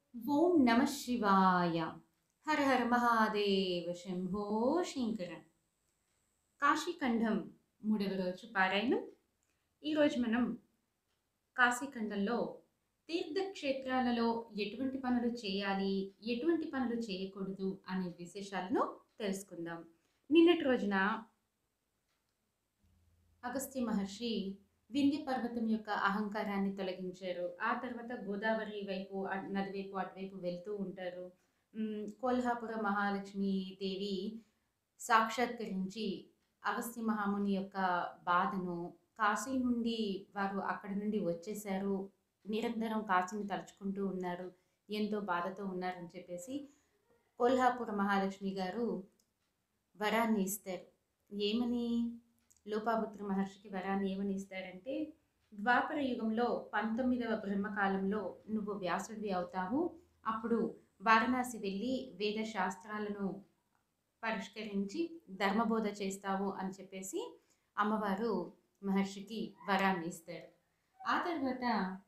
ఓం నమ శివాయ హర హర మహాదేవ శంభో శంకర కాశీఖండం మూడవ రోజు పారాయణం ఈరోజు మనం కాశీఖండంలో తీర్థక్షేత్రాలలో ఎటువంటి పనులు చేయాలి ఎటువంటి పనులు చేయకూడదు అనే విశేషాలను తెలుసుకుందాం నిన్నటి రోజున అగస్త్య మహర్షి వింధ్య పర్వతం యొక్క అహంకారాన్ని తొలగించారు ఆ తర్వాత గోదావరి వైపు అ- నది వైపు అటువైపు వెళ్తూ ఉంటారు మ్, కొల్హాపుర మహాలక్ష్మి దేవి సాక్షాత్కరించి అగస్త్య మహాముని యొక్క బాధను కాశీ నుండి వారు అక్కడి నుండి వచ్చేసారు నిరంతరం కాశీని తలుచుకుంటూ ఉన్నారు ఎంతో బాధతో ఉన్నారని చెప్పేసి కొల్హాపుర మహాలక్ష్మి గారు వరాన్ని ఇస్తారు ఏమని లోపాపుత్ర మహర్షికి వరాన్ని ఏమని ఇస్తారంటే ద్వాపర యుగంలో పంతొమ్మిదవ బ్రహ్మకాలంలో నువ్వు వ్యాసుడివి అవుతావు అప్పుడు వారణాసి వెళ్ళి వేద శాస్త్రాలను పరిష్కరించి ధర్మబోధ చేస్తావు అని చెప్పేసి అమ్మవారు మహర్షికి వరాన్ని ఇస్తారు ఆ తర్వాత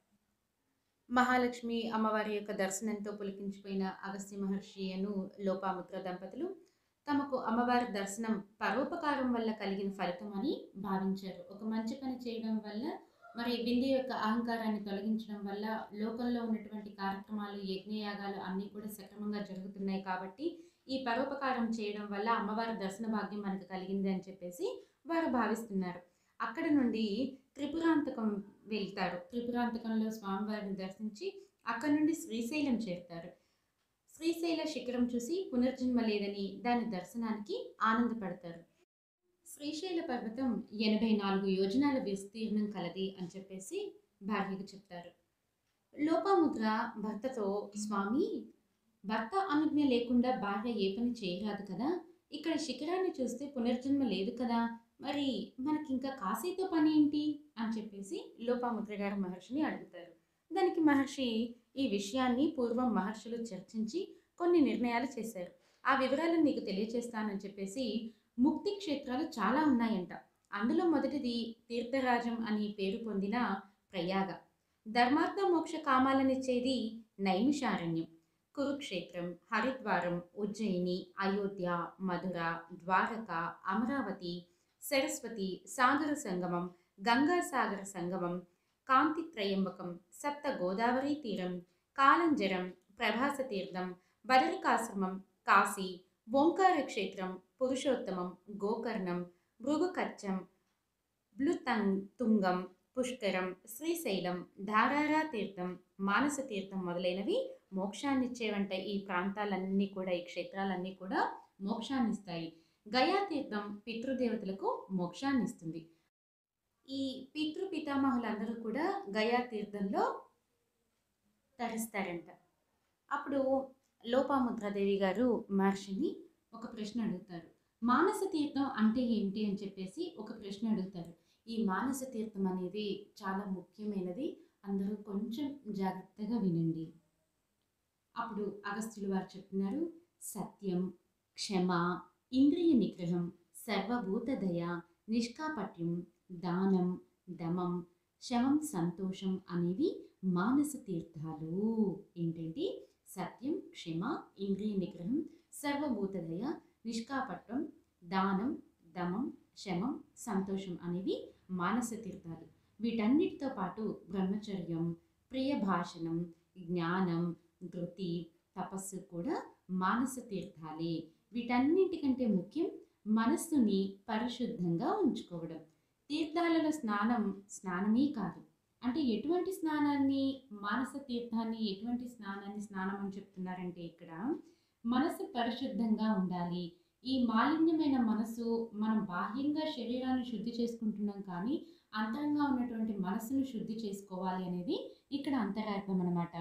మహాలక్ష్మి అమ్మవారి యొక్క దర్శనంతో పులికించిపోయిన అగస్త్య మహర్షి అను లోపాముద్ర దంపతులు తమకు అమ్మవారి దర్శనం పరోపకారం వల్ల కలిగిన ఫలితం అని భావించారు ఒక మంచి పని చేయడం వల్ల మరి బిందె యొక్క అహంకారాన్ని తొలగించడం వల్ల లోకంలో ఉన్నటువంటి కార్యక్రమాలు యజ్ఞయాగాలు అన్నీ కూడా సక్రమంగా జరుగుతున్నాయి కాబట్టి ఈ పరోపకారం చేయడం వల్ల అమ్మవారి దర్శన భాగ్యం మనకు కలిగింది అని చెప్పేసి వారు భావిస్తున్నారు అక్కడ నుండి త్రిపురాంతకం వెళ్తారు త్రిపురాంతకంలో స్వామివారిని దర్శించి అక్కడ నుండి శ్రీశైలం చేరుతారు శ్రీశైల శిఖరం చూసి పునర్జన్మ లేదని దాని దర్శనానికి ఆనందపడతారు శ్రీశైల పర్వతం ఎనభై నాలుగు యోజనాల విస్తీర్ణం కలది అని చెప్పేసి భార్యకు చెప్తారు లోపాముద్ర భర్తతో స్వామి భర్త అనుజ్ఞ లేకుండా భార్య ఏ పని చేయరాదు కదా ఇక్కడ శిఖరాన్ని చూస్తే పునర్జన్మ లేదు కదా మరి మనకి ఇంకా కాశీతో పని ఏంటి అని చెప్పేసి లోపాముద్ర గారు మహర్షిని అడుగుతారు దానికి మహర్షి ఈ విషయాన్ని పూర్వం మహర్షులు చర్చించి కొన్ని నిర్ణయాలు చేశారు ఆ వివరాలను నీకు తెలియచేస్తానని చెప్పేసి ముక్తి క్షేత్రాలు చాలా ఉన్నాయంట అందులో మొదటిది తీర్థరాజం అని పేరు పొందిన ప్రయాగ ధర్మార్థ మోక్ష కామాలనిచ్చేది నైమిషారణ్యం కురుక్షేత్రం హరిద్వారం ఉజ్జయిని అయోధ్య మధుర ద్వారక అమరావతి సరస్వతి సాగర సంగమం గంగా సాగర సంగమం కాంతి త్రయంబకం సప్త గోదావరి తీరం కాలంజరం ప్రభాస తీర్థం బదరికాశ్రమం కాశీ ఓంకార క్షేత్రం పురుషోత్తమం గోకర్ణం భృగుకచ్చం బ్లుతంగ్ తుంగం పుష్కరం శ్రీశైలం ధారారా తీర్థం మానస తీర్థం మొదలైనవి మోక్షాన్నిచ్చేవంట ఈ ప్రాంతాలన్నీ కూడా ఈ క్షేత్రాలన్నీ కూడా మోక్షాన్నిస్తాయి గయా తీర్థం పితృదేవతలకు మోక్షాన్ని ఇస్తుంది ఈ పితృ పితామహులందరూ కూడా గయా తీర్థంలో తరిస్తారంట అప్పుడు లోపాముద్రాదేవి గారు మహర్షిని ఒక ప్రశ్న అడుగుతారు మానస తీర్థం అంటే ఏంటి అని చెప్పేసి ఒక ప్రశ్న అడుగుతారు ఈ మానస తీర్థం అనేది చాలా ముఖ్యమైనది అందరూ కొంచెం జాగ్రత్తగా వినండి అప్పుడు అగస్త్యులు వారు చెప్తున్నారు సత్యం క్షమ ఇంద్రియ నిగ్రహం సర్వభూత దయ నిష్కాపట్యం దానం దమం శమం సంతోషం అనేవి మానస తీర్థాలు ఏంటంటే సత్యం క్షమ ఇంద్రియ నిగ్రహం సర్వభూత దయ నిష్కాపట్వం దానం దమం శమం సంతోషం అనేవి మానస తీర్థాలు వీటన్నిటితో పాటు బ్రహ్మచర్యం ప్రియ భాషణం జ్ఞానం ధృతి తపస్సు కూడా మానస తీర్థాలే వీటన్నిటికంటే ముఖ్యం మనస్సుని పరిశుద్ధంగా ఉంచుకోవడం తీర్థాలలో స్నానం స్నానమే కాదు అంటే ఎటువంటి స్నానాన్ని మానస తీర్థాన్ని ఎటువంటి స్నానాన్ని స్నానం అని చెప్తున్నారంటే ఇక్కడ మనసు పరిశుద్ధంగా ఉండాలి ఈ మాలిన్యమైన మనసు మనం బాహ్యంగా శరీరాన్ని శుద్ధి చేసుకుంటున్నాం కానీ అంతరంగా ఉన్నటువంటి మనసును శుద్ధి చేసుకోవాలి అనేది ఇక్కడ అంతరార్థం అనమాట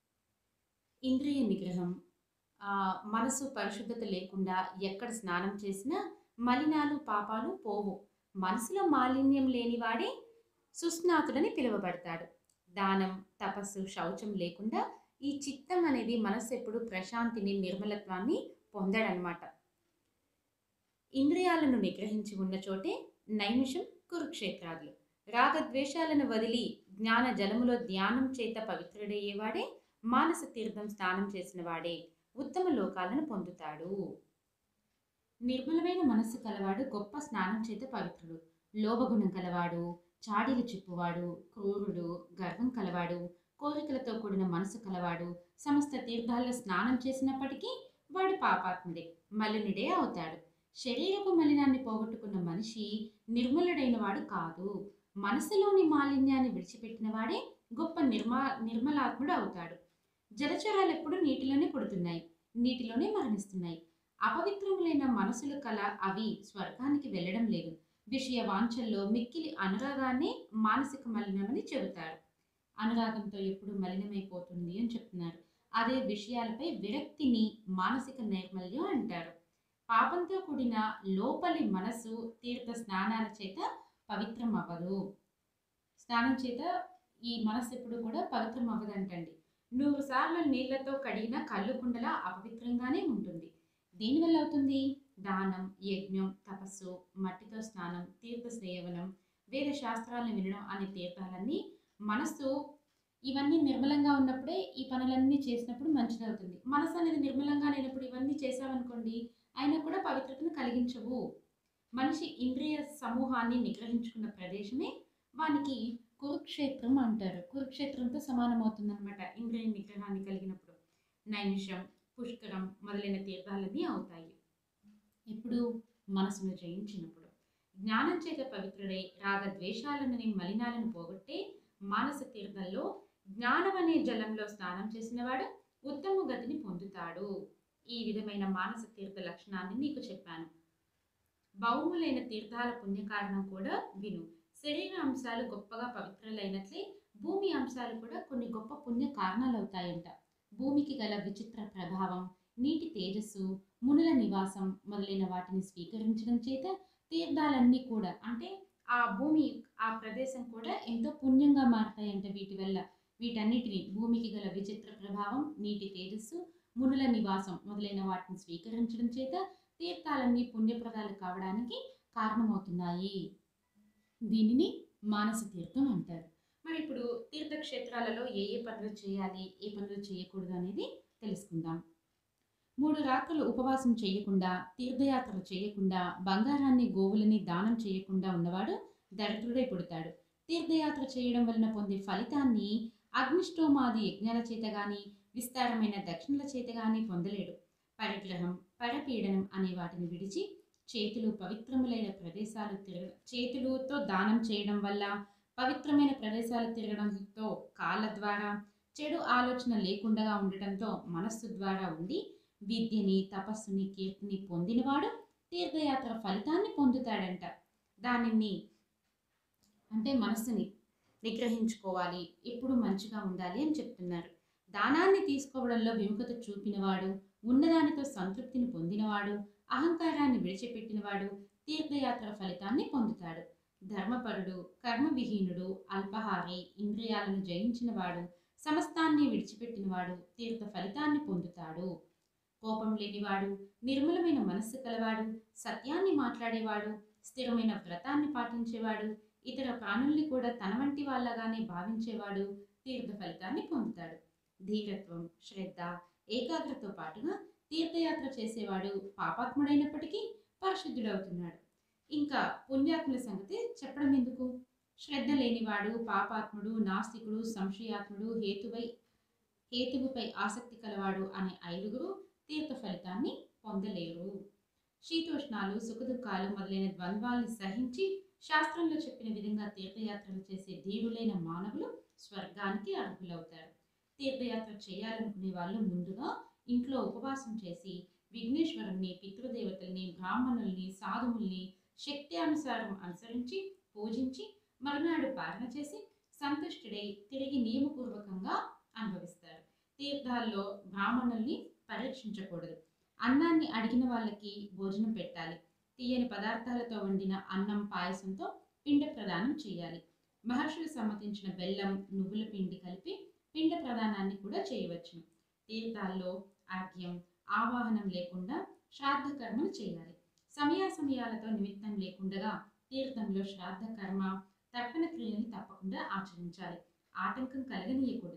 ఇంద్రియ నిగ్రహం ఆ, మనసు పరిశుద్ధత లేకుండా ఎక్కడ స్నానం చేసినా మలినాలు పాపాలు పోవు మనసులో మాలిన్యం లేనివాడే సుస్నాతుడని పిలువబడతాడు దానం తపస్సు శౌచం లేకుండా ఈ చిత్తం అనేది మనసు ఎప్పుడు ప్రశాంతిని నిర్మలత్వాన్ని పొందడనమాట ఇంద్రియాలను నిగ్రహించి ఉన్న చోటే నైమిషం కురుక్షేత్రాలు రాగద్వేషాలను వదిలి జ్ఞాన జలములో ధ్యానం చేత పవిత్రుడయ్యేవాడే మానస తీర్థం స్నానం చేసిన వాడే ఉత్తమ లోకాలను పొందుతాడు నిర్మలమైన మనస్సు కలవాడు గొప్ప స్నానం చేత పవిత్రుడు లోభగుణం కలవాడు చాడీలు చిప్పువాడు క్రూరుడు గర్వం కలవాడు కోరికలతో కూడిన మనసు కలవాడు సమస్త తీర్థాల్లో స్నానం చేసినప్పటికీ వాడు పాపాత్ముడే మలినుడే అవుతాడు శరీరపు మలినాన్ని పోగొట్టుకున్న మనిషి నిర్మలుడైన వాడు కాదు మనసులోని మాలిన్యాన్ని విడిచిపెట్టిన వాడే గొప్ప నిర్మా నిర్మలాత్ముడు అవుతాడు జలచరాలు ఎప్పుడు నీటిలోనే పుడుతున్నాయి నీటిలోనే మరణిస్తున్నాయి అపవిత్రములైన మనసులు కల అవి స్వర్గానికి వెళ్ళడం లేదు విషయ వాంఛల్లో మిక్కిలి అనురాగాన్ని మానసిక మలినమని చెబుతారు అనురాగంతో ఎప్పుడు మలినమైపోతుంది అని చెప్తున్నారు అదే విషయాలపై విరక్తిని మానసిక నైర్మల్యం అంటారు పాపంతో కూడిన లోపలి మనసు తీర్థ స్నానాల చేత పవిత్రం అవ్వదు స్నానం చేత ఈ మనసు ఎప్పుడు కూడా పవిత్రం అవ్వదంటండి నూరు సార్లు నీళ్లతో కడిగిన కళ్ళు కుండలా అపవిత్రంగానే ఉంటుంది దీనివల్ల అవుతుంది దానం యజ్ఞం తపస్సు మట్టితో స్నానం తీర్థ సేవనం వేద శాస్త్రాలను వినడం అనే తీర్థాలన్నీ మనస్సు ఇవన్నీ నిర్మలంగా ఉన్నప్పుడే ఈ పనులన్నీ చేసినప్పుడు మంచిదవుతుంది మనసు అనేది నిర్మలంగా లేనప్పుడు ఇవన్నీ చేసామనుకోండి అయినా కూడా పవిత్రతను కలిగించవు మనిషి ఇంద్రియ సమూహాన్ని నిగ్రహించుకున్న ప్రదేశమే వానికి కురుక్షేత్రం అంటారు కురుక్షేత్రంతో సమానమవుతుంది అనమాట ఇంద్రియ నిగ్రహాన్ని కలిగినప్పుడు నైమిషం పుష్కరం మొదలైన తీర్థాలన్నీ అవుతాయి ఇప్పుడు మనసును జయించినప్పుడు జ్ఞానం చేత పవిత్రుడై రాగ ద్వేషాలనని మలినాలను పోగొట్టే మానస తీర్థంలో జ్ఞానం అనే జలంలో స్నానం చేసినవాడు ఉత్తమ గతిని పొందుతాడు ఈ విధమైన మానస తీర్థ లక్షణాన్ని నీకు చెప్పాను భౌములైన తీర్థాల పుణ్యకారణం కూడా విను శరీర అంశాలు గొప్పగా పవిత్రులైనట్లే భూమి అంశాలు కూడా కొన్ని గొప్ప పుణ్య కారణాలు అవుతాయంట భూమికి గల విచిత్ర ప్రభావం నీటి తేజస్సు మునుల నివాసం మొదలైన వాటిని స్వీకరించడం చేత తీర్థాలన్నీ కూడా అంటే ఆ భూమి ఆ ప్రదేశం కూడా ఎంతో పుణ్యంగా మారతాయంట వీటి వల్ల వీటన్నిటిని భూమికి గల విచిత్ర ప్రభావం నీటి తేజస్సు మునుల నివాసం మొదలైన వాటిని స్వీకరించడం చేత తీర్థాలన్నీ పుణ్యప్రదాలు కావడానికి కారణమవుతున్నాయి దీనిని మానస తీర్థం అంటారు మరి ఇప్పుడు తీర్థక్షేత్రాలలో ఏ ఏ పనులు చేయాలి ఏ పనులు చేయకూడదు అనేది తెలుసుకుందాం మూడు రాత్రులు ఉపవాసం చేయకుండా తీర్థయాత్రలు చేయకుండా బంగారాన్ని గోవులని దానం చేయకుండా ఉన్నవాడు దరిద్రుడై పుడతాడు తీర్థయాత్ర చేయడం వలన పొందే ఫలితాన్ని అగ్నిష్టోమాది యజ్ఞాల చేత గాని విస్తారమైన దక్షిణల చేత గాని పొందలేడు పరిగ్రహం పరపీడనం అనే వాటిని విడిచి చేతులు పవిత్రములైన ప్రదేశాలు తిరగ చేతులతో దానం చేయడం వల్ల పవిత్రమైన ప్రదేశాలు తిరగడంతో కాళ్ళ ద్వారా చెడు ఆలోచన లేకుండా ఉండటంతో మనస్సు ద్వారా ఉండి విద్యని తపస్సుని కీర్తిని పొందినవాడు తీర్థయాత్ర ఫలితాన్ని పొందుతాడంట దానిని అంటే మనస్సుని నిగ్రహించుకోవాలి ఎప్పుడు మంచిగా ఉండాలి అని చెప్తున్నారు దానాన్ని తీసుకోవడంలో విముఖత చూపినవాడు ఉన్నదానితో సంతృప్తిని పొందినవాడు అహంకారాన్ని విడిచిపెట్టినవాడు తీర్థయాత్ర ఫలితాన్ని పొందుతాడు ధర్మపరుడు కర్మవిహీనుడు అల్పహారి ఇంద్రియాలను జయించినవాడు సమస్తాన్ని విడిచిపెట్టినవాడు తీర్థ ఫలితాన్ని పొందుతాడు కోపం లేనివాడు నిర్మలమైన మనస్సు కలవాడు సత్యాన్ని మాట్లాడేవాడు స్థిరమైన వ్రతాన్ని పాటించేవాడు ఇతర ప్రాణుల్ని కూడా తన వంటి వాళ్ళగానే భావించేవాడు తీర్థ ఫలితాన్ని పొందుతాడు ధీరత్వం శ్రద్ధ ఏకాగ్రతతో పాటుగా తీర్థయాత్ర చేసేవాడు పాపాత్ముడైనప్పటికీ పరిశుద్ధుడవుతున్నాడు ఇంకా పుణ్యాత్ముల సంగతి చెప్పడం ఎందుకు శ్రద్ధ లేనివాడు పాపాత్ముడు నాస్తికుడు సంశయాత్ముడు హేతువై హేతువుపై ఆసక్తి కలవాడు అనే ఐదుగురు తీర్థ ఫలితాన్ని పొందలేరు శీతోష్ణాలు సుఖదుఖాలు మొదలైన ద్వంద్వాల్ని సహించి శాస్త్రంలో చెప్పిన విధంగా తీర్థయాత్రలు చేసే ధీరులైన మానవులు స్వర్గానికి అర్హులవుతారు తీర్థయాత్ర చేయాలనుకునే వాళ్ళు ముందుగా ఇంట్లో ఉపవాసం చేసి విఘ్నేశ్వరుణ్ణి పితృదేవతల్ని బ్రాహ్మణుల్ని సాధువుల్ని శక్తి అనుసారం అనుసరించి పూజించి మరునాడు పాలన చేసి సంతుష్టుడై తిరిగి నియమపూర్వకంగా అనుభవిస్తారు తీర్థాల్లో బ్రాహ్మణుల్ని పరీక్షించకూడదు అన్నాన్ని అడిగిన వాళ్ళకి భోజనం పెట్టాలి తీయని పదార్థాలతో వండిన అన్నం పాయసంతో పిండ ప్రదానం చేయాలి మహర్షులు సమ్మతించిన బెల్లం నువ్వుల పిండి కలిపి పిండ ప్రదానాన్ని కూడా చేయవచ్చును తీర్థాల్లో ఆర్ఘ్యం ఆవాహనం లేకుండా శ్రాద్ధ కర్మలు చేయాలి సమయాసమయాలతో నిమిత్తం లేకుండా తీర్థంలో శ్రాద్ధ కర్మ తర్పణ క్రియల్ని తప్పకుండా ఆచరించాలి ఆటంకం కలగనీయకూడదు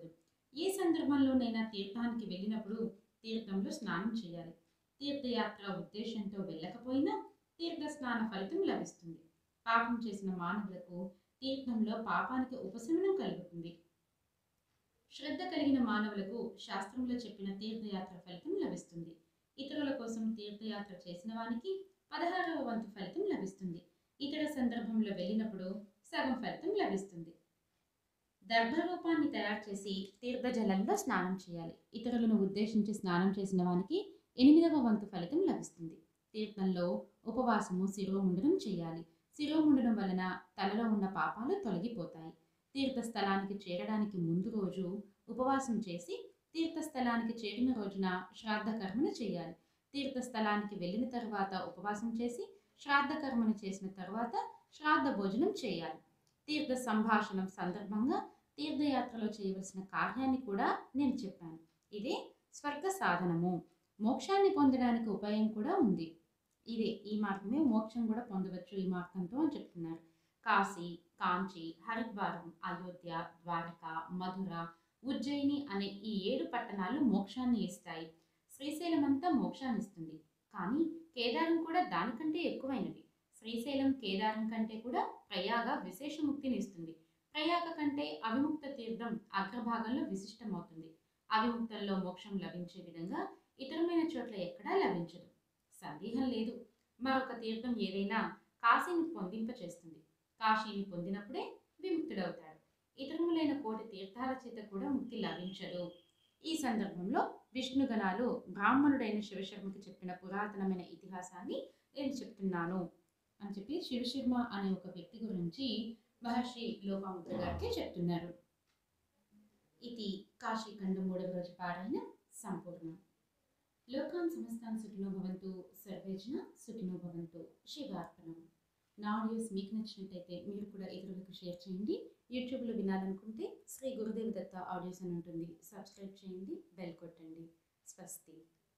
ఏ సందర్భంలోనైనా తీర్థానికి వెళ్ళినప్పుడు తీర్థంలో స్నానం చేయాలి తీర్థయాత్ర ఉద్దేశంతో వెళ్ళకపోయినా తీర్థ స్నాన ఫలితం లభిస్తుంది పాపం చేసిన మానవులకు తీర్థంలో పాపానికి ఉపశమనం కలుగుతుంది శ్రద్ధ కలిగిన మానవులకు శాస్త్రంలో చెప్పిన తీర్థయాత్ర ఫలితం లభిస్తుంది ఇతరుల కోసం తీర్థయాత్ర చేసిన వానికి పదహారవ వంతు ఫలితం లభిస్తుంది ఇతర సందర్భంలో వెళ్ళినప్పుడు సగం ఫలితం లభిస్తుంది దర్భరూపాన్ని తయారు చేసి తీర్థజలంలో స్నానం చేయాలి ఇతరులను ఉద్దేశించి స్నానం చేసిన వానికి ఎనిమిదవ వంతు ఫలితం లభిస్తుంది తీర్థంలో ఉపవాసము శిరోముండనం చేయాలి శిరోముండనం వలన తలలో ఉన్న పాపాలు తొలగిపోతాయి తీర్థస్థలానికి చేరడానికి ముందు రోజు ఉపవాసం చేసి తీర్థస్థలానికి చేరిన రోజున శ్రాద్ధ కర్మను చేయాలి తీర్థస్థలానికి వెళ్ళిన తర్వాత ఉపవాసం చేసి శ్రాద్ధ కర్మను చేసిన తర్వాత శ్రాద్ధ భోజనం చేయాలి తీర్థ సంభాషణం సందర్భంగా తీర్థయాత్రలో చేయవలసిన కార్యాన్ని కూడా నేను చెప్పాను ఇదే స్వర్గ సాధనము మోక్షాన్ని పొందడానికి ఉపాయం కూడా ఉంది ఇదే ఈ మార్గమే మోక్షం కూడా పొందవచ్చు ఈ మార్గంతో అని చెప్తున్నారు కాశీ కాంచి హరిద్వారం అయోధ్య ద్వారక మధుర ఉజ్జయిని అనే ఈ ఏడు పట్టణాలు మోక్షాన్ని ఇస్తాయి శ్రీశైలం అంతా మోక్షాన్ని ఇస్తుంది కానీ కేదారం కూడా దానికంటే ఎక్కువైనవి శ్రీశైలం కేదారం కంటే కూడా ప్రయాగ విశేషముక్తిని ఇస్తుంది ప్రయాగ కంటే అవిముక్త తీర్థం అగ్రభాగంలో విశిష్టమవుతుంది అవిముక్తంలో మోక్షం లభించే విధంగా ఇతరమైన చోట్ల ఎక్కడా లభించదు సందేహం లేదు మరొక తీర్థం ఏదైనా కాశీని పొందింపచేస్తుంది కాశీని పొందినప్పుడే విముక్తుడవుతాడు ఇతరములైన కోటి తీర్థాల చేత కూడా ముక్తి లభించదు ఈ సందర్భంలో విష్ణుగణాలు బ్రాహ్మణుడైన శివశర్మకి చెప్పిన పురాతనమైన ఇతిహాసాన్ని నేను చెప్తున్నాను అని చెప్పి శివశర్మ అనే ఒక వ్యక్తి గురించి మహర్షి లోపాముద్ర గారికి చెప్తున్నారు ఇది కాశీఖండం మూడవ రోజు పారాయణ సంపూర్ణం లోకాన్ సమస్తాన్ సుఖినో భవంతు సర్వేజన సుఖినో భవంతు శివార్పణం నా ఆడియోస్ మీకు నచ్చినట్టయితే మీరు కూడా ఇతరులకు షేర్ చేయండి యూట్యూబ్లో వినాలనుకుంటే శ్రీ గురుదేవ్ దత్త ఆడియోస్ అని ఉంటుంది సబ్స్క్రైబ్ చేయండి బెల్ కొట్టండి స్వస్తి